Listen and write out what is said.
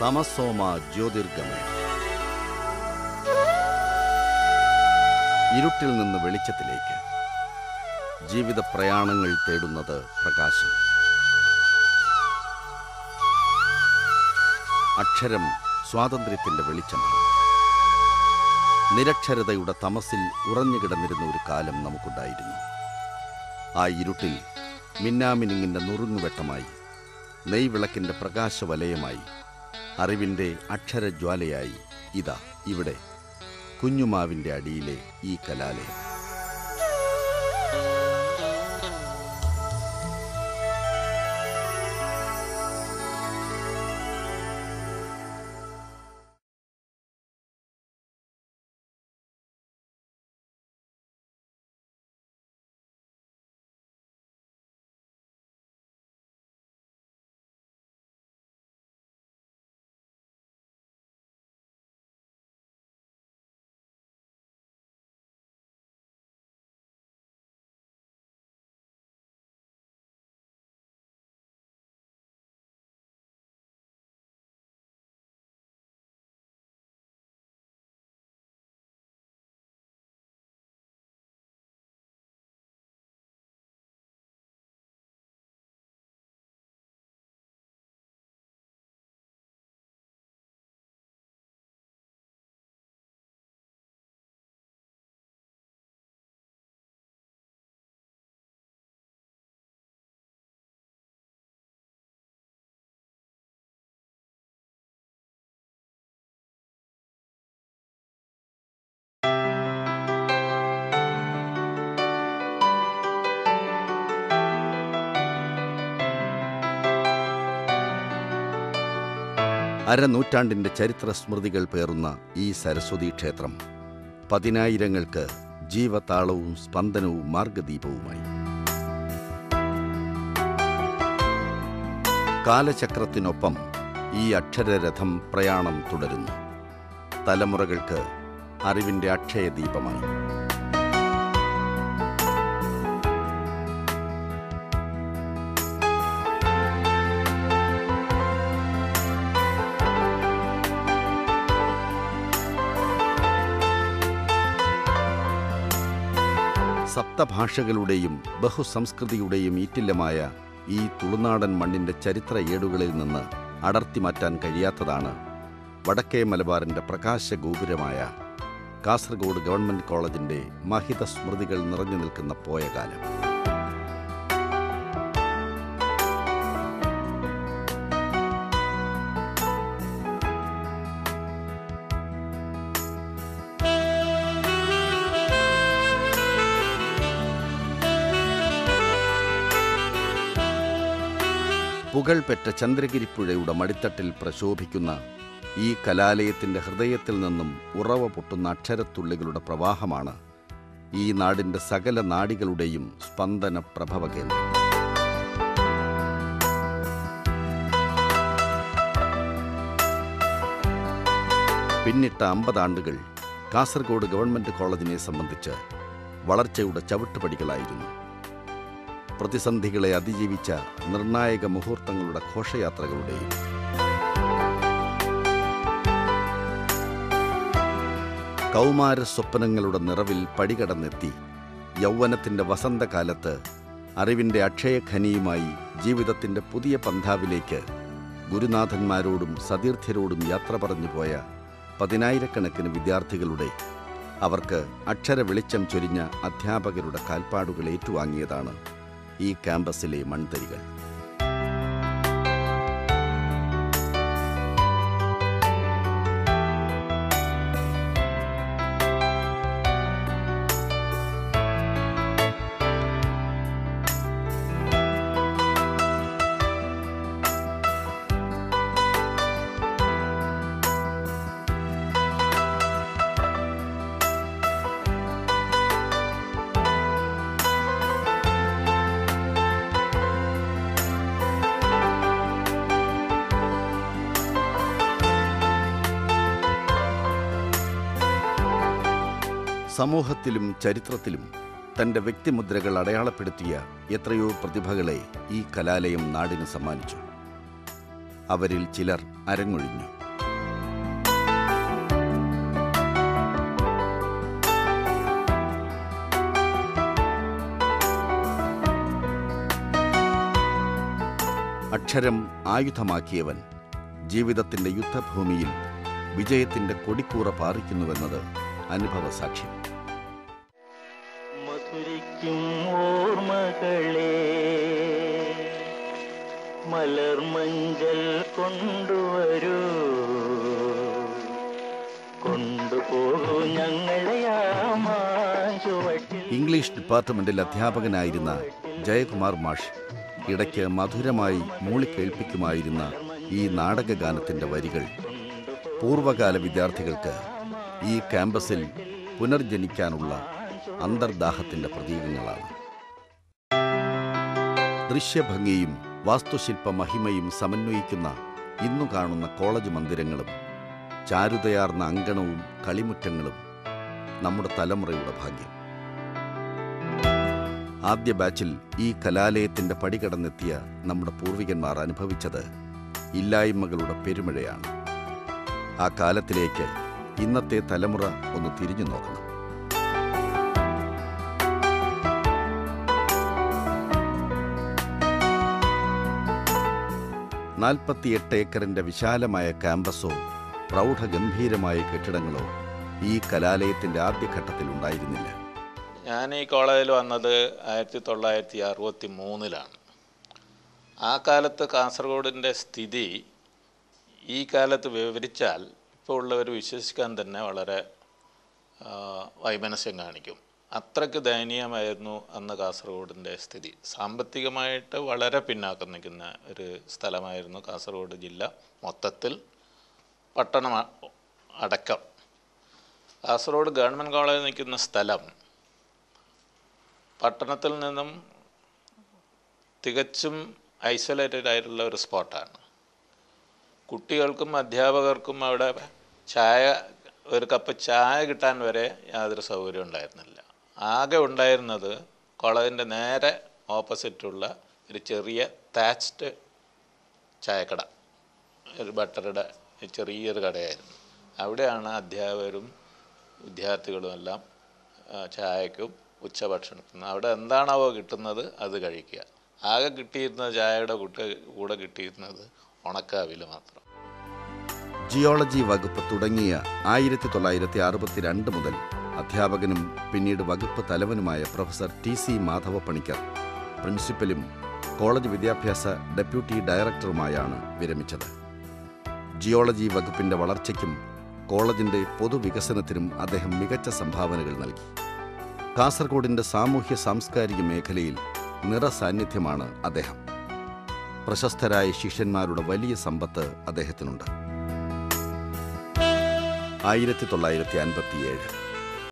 തമസോമ ജ്യോതിർഗമയ ഇരുട്ടിൽ നിന്ന് വെളിച്ചത്തിലേക്ക് ജീവിത പ്രയാണങ്ങൾ തേടുന്നത് പ്രകാശം അക്ഷരം സ്വാതന്ത്ര്യത്തിന്റെ വെളിച്ചമാണ് നിരക്ഷരതയുടെ തമസിൽ ഉറഞ്ഞുകിടന്നിരുന്ന ഒരു കാലം നമുക്കുണ്ടായിരുന്നു ആ ഇരുട്ടിൽ മിന്നാമിനുങ്ങിന്റെ നുറുങ്ങുവെട്ടമായി നെയ്വിളക്കിന്റെ പ്രകാശവലയമായി അറിവിന്റെ അക്ഷരജ്വാലയായി ഇതാ ഇവിടെ കുഞ്ഞുമാവിന്റെ അടിയിലെ ഈ കലാലയം അരനൂറ്റാണ്ടിന്റെ ചരിത്ര സ്മൃതികൾ പേറുന്ന ഈ സരസ്വതി ക്ഷേത്രം പതിനായിരങ്ങൾക്ക് ജീവതാളവും സ്പന്ദനവും മാർഗദീപവുമായി കാലചക്രത്തിനൊപ്പം ഈ അക്ഷരരഥം പ്രയാണം തുടരുന്നു തലമുറകൾക്ക് അറിവിന്റെ അക്ഷയദീപമായി സപ്തഭാഷകളുടെയും ബഹുസംസ്കൃതിയുടെയും ഈറ്റില്ലമായ ഈ തുളുനാടൻ മണ്ണിന്റെ ചരിത്ര ഏടുകളിൽ നിന്ന് അടർത്തി മാറ്റാൻ കഴിയാത്തതാണ് വടക്കേ മലബാറിന്റെ പ്രകാശ ഗോപുരമായ കാസർഗോഡ് ഗവൺമെന്റ് കോളേജിന്റെ മഹിത സ്മൃതികൾ നിറഞ്ഞു നിൽക്കുന്ന പോയ കാലം പുകൾപെറ്റ ചന്ദ്രഗിരിപ്പുഴയുടെ മടിത്തട്ടിൽ പ്രശോഭിക്കുന്ന ഈ കലാലയത്തിന്റെ ഹൃദയത്തിൽ നിന്നും ഉറവ പൊട്ടുന്ന അക്ഷരത്തുള്ളികളുടെ പ്രവാഹമാണ് ഈ നാടിന്റെ സകല നാടികളുടെയും സ്പന്ദന പ്രഭവ കേന്ദ്രം പിന്നിട്ട അമ്പതാണ്ടുകൾ കാസർഗോഡ് ഗവൺമെന്റ് കോളേജിനെ സംബന്ധിച്ച് വളർച്ചയുടെ ചവിട്ടുപടികളായിരുന്നു പ്രതിസന്ധികളെ അതിജീവിച്ച നിർണായക മുഹൂർത്തങ്ങളുടെ ഘോഷയാത്രകളുടെയും കൗമാര സ്വപ്നങ്ങളുടെ നിറവിൽ പടികടന്നെത്തി യൗവനത്തിന്റെ വസന്തകാലത്ത് അറിവിന്റെ അക്ഷയഖനിയുമായി ജീവിതത്തിന്റെ പുതിയ പന്ഥാവിലേക്ക് ഗുരുനാഥന്മാരോടും സതീർത്ഥ്യരോടും യാത്ര പറഞ്ഞു പോയ പതിനായിരക്കണക്കിന് വിദ്യാർത്ഥികളുടെ അവർക്ക് അക്ഷര വെളിച്ചം ചൊരിഞ്ഞ അധ്യാപകരുടെ കാൽപ്പാടുകൾ ഏറ്റുവാങ്ങിയതാണ് ഈ ക്യാമ്പസിലെ മൺതരികൾ സമൂഹത്തിലും ചരിത്രത്തിലും തന്റെ വ്യക്തിമുദ്രകൾ അടയാളപ്പെടുത്തിയ എത്രയോ പ്രതിഭകളെ ഈ കലാലയം നാടിന് സമ്മാനിച്ചു അവരിൽ ചിലർ അരങ്ങൊഴിഞ്ഞു അക്ഷരം ആയുധമാക്കിയവൻ ജീവിതത്തിന്റെ യുദ്ധഭൂമിയിൽ വിജയത്തിന്റെ കൊടിക്കൂറ പാറിക്കുന്നുവെന്നത് അനുഭവ സാക്ഷ്യം മധുരിക്കും ഓർമ്മകളെ മലർമഞ്ചൽ കൊണ്ടുവരൂ കൊണ്ടുപോകൂ ഞങ്ങളെ ആ മാഞ്ചുവട്ടിൽ ഇംഗ്ലീഷ് ഡിപ്പാർട്ട്മെന്റിൽ അധ്യാപകനായിരുന്ന ജയകുമാർ മാഷ് ഇടയ്ക്ക് മധുരമായി മൂളിക്കേൾപ്പിക്കുമായിരുന്ന ഈ നാടകഗാനത്തിന്റെ വരികൾ പൂർവകാല വിദ്യാർത്ഥികൾക്ക് ഈ ക്യാമ്പസിൽ പുനർജനിക്കാനുള്ള അന്തർദാഹത്തിന്റെ പ്രതീകങ്ങളാണ് ദൃശ്യഭംഗിയും വാസ്തുശില്പ മഹിമയും സമന്വയിക്കുന്ന ഇന്നു കാണുന്ന കോളേജ് മന്ദിരങ്ങളും ചാരുതയാർന്ന അങ്കണവും കളിമുറ്റങ്ങളും നമ്മുടെ തലമുറയുടെ ഭാഗ്യം ആദ്യ ബാച്ചിൽ ഈ കലാലയത്തിന്റെ പടികടന്നെത്തിയ നമ്മുടെ പൂർവികന്മാർ അനുഭവിച്ചത് ഇല്ലായ്മകളുടെ പെരുമഴയാണ് ആ കാലത്തിലേക്ക് ഇന്നത്തെ തലമുറ ഒന്ന് തിരിഞ്ഞു നോക്കണം നാൽപ്പത്തിയെട്ട് ഏക്കറിന്റെ വിശാലമായ ക്യാമ്പസോ പ്രൗഢഗംഭീരമായ കെട്ടിടങ്ങളോ ഈ കലാലയത്തിന്റെ ആദ്യഘട്ടത്തിൽ ഉണ്ടായിരുന്നില്ല ഞാൻ ഈ കോളേജിൽ വന്നത് ആയിരത്തി തൊള്ളായിരത്തി അറുപത്തി മൂന്നിലാണ് ആ കാലത്ത് കാസർഗോഡിൻ്റെ സ്ഥിതി ഈ കാലത്ത് വിവരിച്ചാൽ ഇപ്പോൾ ഉള്ളവർ വിശ്വസിക്കാൻ തന്നെ വളരെ ആ, വൈമനസ്യം കാണിക്കും അത്രയ്ക്ക് ദയനീയമായിരുന്നു അന്ന് കാസർഗോഡിൻ്റെ സ്ഥിതി സാമ്പത്തികമായിട്ട് വളരെ പിന്നാക്കം നിൽക്കുന്ന ഒരു സ്ഥലമായിരുന്നു കാസർഗോഡ് ജില്ല മൊത്തത്തിൽ പട്ടണം അ- അടക്കം കാസർഗോഡ് ഗവൺമെൻറ് കോളേജ് നിൽക്കുന്ന സ്ഥലം പട്ടണത്തിൽ നിന്നും തികച്ചും ഐസൊലേറ്റഡ് ആയിട്ടുള്ള ഒരു സ്പോട്ടാണ് കുട്ടികൾക്കും അധ്യാപകർക്കും അവിടെ ചായ ഒരു കപ്പ് ചായ കിട്ടാൻ വരെ യാതൊരു സൗകര്യം ഉണ്ടായിരുന്നില്ല ആകെ ഉണ്ടായിരുന്നത് കോളേജിൻ്റെ നേരെ ഓപ്പോസിറ്റുള്ള ഒരു ചെറിയ താച്ച്ഡ് ചായക്കട ഒരു ബട്ടറുടെ ചെറിയൊരു കടയായിരുന്നു അവിടെയാണ് അധ്യാപകരും വിദ്യാർത്ഥികളും എല്ലാം ആ, ചായക്കും ഉച്ചഭക്ഷണത്തിനും അവിടെ എന്താണാവോ കിട്ടുന്നത് അത് കഴിക്കുക ആകെ കിട്ടിയിരുന്നത് ചായയുടെ കൂട്ട് കൂടെ കിട്ടിയിരുന്നത് ഉണക്കാവിൽ മാത്രം ജിയോളജി വകുപ്പ് തുടങ്ങിയ ആയിരത്തി തൊള്ളായിരത്തി അറുപത്തിരണ്ട് മുതൽ അധ്യാപകനും പിന്നീട് വകുപ്പ് തലവനുമായ professor T C Madhava Panicker പ്രിൻസിപ്പലും കോളേജ് വിദ്യാഭ്യാസ ഡെപ്യൂട്ടി ഡയറക്ടറുമായാണ് വിരമിച്ചത് ജിയോളജി വകുപ്പിന്റെ വളർച്ചയ്ക്കും കോളേജിന്റെ പൊതുവികസനത്തിനും അദ്ദേഹം മികച്ച സംഭാവനകൾ നൽകി കാസർഗോഡിന്റെ സാമൂഹ്യ സാംസ്കാരിക മേഖലയിൽ നിറസാന്നിധ്യമാണ് അദ്ദേഹം പ്രശസ്തരായ ശിഷ്യന്മാരുടെ വലിയ സമ്പത്ത് അദ്ദേഹത്തിനുണ്ട് ആയിരത്തി തൊള്ളായിരത്തി അൻപത്തിയേഴ്